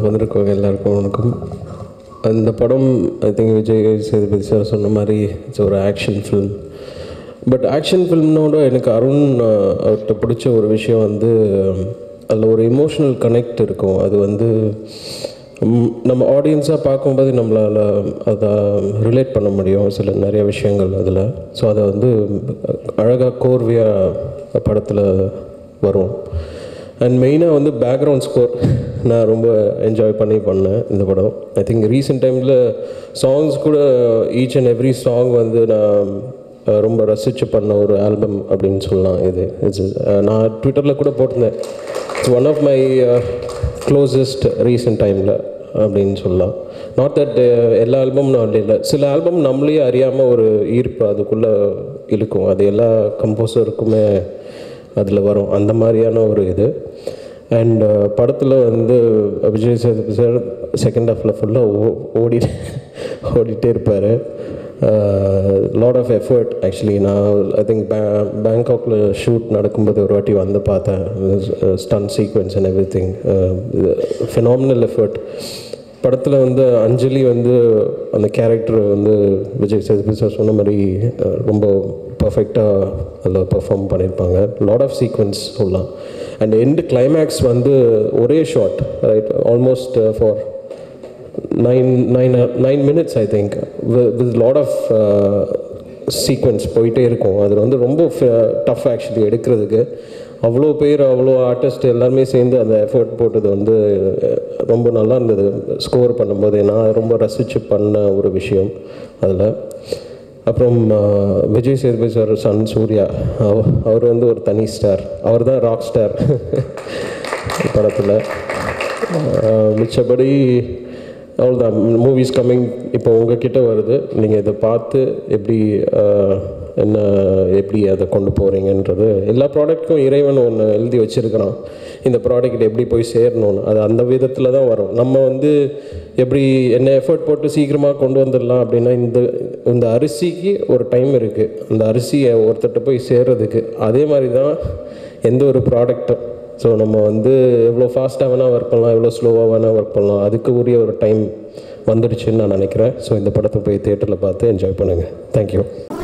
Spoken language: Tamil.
வந்திருக்கவங்க எல்லாருக்கும் வணக்கம் இந்த படம் I think Vijay Sethupathi sir சொன்ன மாதிரி இட்ஸ் ஒரு ஆக்ஷன் ஃபில்ம் பட் ஆக்ஷன் ஃபில்ம்னோட எனக்கு அருண் அஹ், அவர்கிட்ட பிடிச்ச ஒரு விஷயம் வந்து அதில் ஒரு இமோஷனல் கனெக்ட் இருக்கும் அது வந்து ம், நம்ம ஆடியன்ஸாக பார்க்கும்போது நம்மளால் அதை ரிலேட் பண்ண முடியும் சில நிறைய விஷயங்கள் அதில் ஸோ அதை வந்து அழகாக கோர்வையாக படத்தில் வரும் அண்ட் மெயினாக வந்து பேக்ரவுண்ட் ஸ்கோர் நான் ரொம்ப என்ஜாய் பண்ணி பண்ணேன் இந்த படம் ஐ திங்க் ரீசெண்ட் டைமில் சாங்ஸ் கூட ஈச் அண்ட் எவ்ரி சாங் வந்து நான் அஹ், ரொம்ப ரசித்து பண்ண ஒரு ஆல்பம் அப்படின்னு சொல்லலாம் இது இட்ஸ் நான் ட்விட்டரில் கூட போட்டிருந்தேன் it's one of my closest recent டைமில் அப்படின்னு சொல்லலாம் நாட் தட் எல்லா ஆல்பமும் நான் இல்லை சில ஆல்பம் நம்மளே அறியாமல் ஒரு ஈர்ப்பு அதுக்குள்ளே இழுக்கும் அது எல்லா கம்போசருக்குமே அதில் வரும் அந்த மாதிரியான ஒரு இது அண்ட் படத்தில் வந்து விஜய் சேதுபதி சார் செகண்ட் ஹாஃபில் ஃபுல்லாக ஓ ஓடி ஓடிட்டே இருப்பார் லாட் ஆஃப் எஃபர்ட் ஆக்சுவலி நான் ஐ திங்க் பே பேங்காக்கில் ஷூட் நடக்கும்போது ஒரு வாட்டி வந்து பார்த்தேன் stunt sequence and everything phenomenal effort படத்தில் வந்து அஞ்சலி வந்து அந்த கேரக்டர் வந்து விஜய் சேதுபதி சார் சொன்ன மாதிரி அஹ், ரொம்ப பர்ஃபெக்டாக அதில் பெர்ஃபார்ம் பண்ணியிருப்பாங்க லாட் ஆஃப் சீக்வன்ஸ் சொல்லலாம் அண்ட் எண்டு கிளைமேக்ஸ் வந்து ஒரே shot right almost for nine nine nine minutes I think with lot of sequence போயிட்டே இருக்கும் அது வந்து ரொம்ப டஃப் ஆக்சுவலி எடுக்கிறதுக்கு அவ்வளோ பேர் அவ்வளோ ஆர்டிஸ்ட் எல்லாருமே சேர்ந்து அந்த எஃபர்ட் போட்டது வந்து அஹ், ரொம்ப நல்லா இருந்தது ஸ்கோர் பண்ணும்போது நான் ரொம்ப ரசித்து பண்ண ஒரு விஷயம் அதில் அப்புறம் அஹ், விஜய் சேதுபதி சார் சன் சூர்யா அவ- அவர் வந்து ஒரு தனி ஸ்டார் அவர் தான் ராக் ஸ்டார் படத்தில் மிச்சபடி அவ்வளோதான் மூவிஸ் கம்மிங் இப்போ உங்ககிட்ட வருது நீங்கள் இதை பார்த்து எப்படி அஹ், என்ன எப்படி அதை கொண்டு போகிறீங்கன்றது எல்லா ப்ராடக்ட்க்கும் இறைவன் ஒன்று எழுதி வச்சுருக்கிறான் இந்த ப்ராடக்ட் எப்படி போய் சேரணும்னு அது அந்த விதத்தில் தான் வரும் நம்ம வந்து எப்படி என்ன எஃபர்ட் போட்டு சீக்கிரமாக கொண்டு வந்துடலாம் அப்படின்னா இந்த இந்த அரிசிக்கு ஒரு டைம் இருக்குது அந்த அரிசியை ஒருத்தட்ட போய் சேர்றதுக்கு அதே மாதிரி தான் எந்த ஒரு ப்ராடக்ட்டும் ஸோ நம்ம வந்து எவ்வளோ ஃபாஸ்ட்டாக வேணால் ஒர்க் பண்ணலாம் எவ்வளோ ஸ்லோவாக வேணால் ஒர்க் பண்ணலாம் அதுக்கு உரிய ஒரு டைம் வந்துடுச்சுன்னு நான் நினைக்கிறேன் ஸோ இந்த படத்தை போய் தேட்டரில் பார்த்து என்ஜாய் பண்ணுங்கள் தேங்க்யூ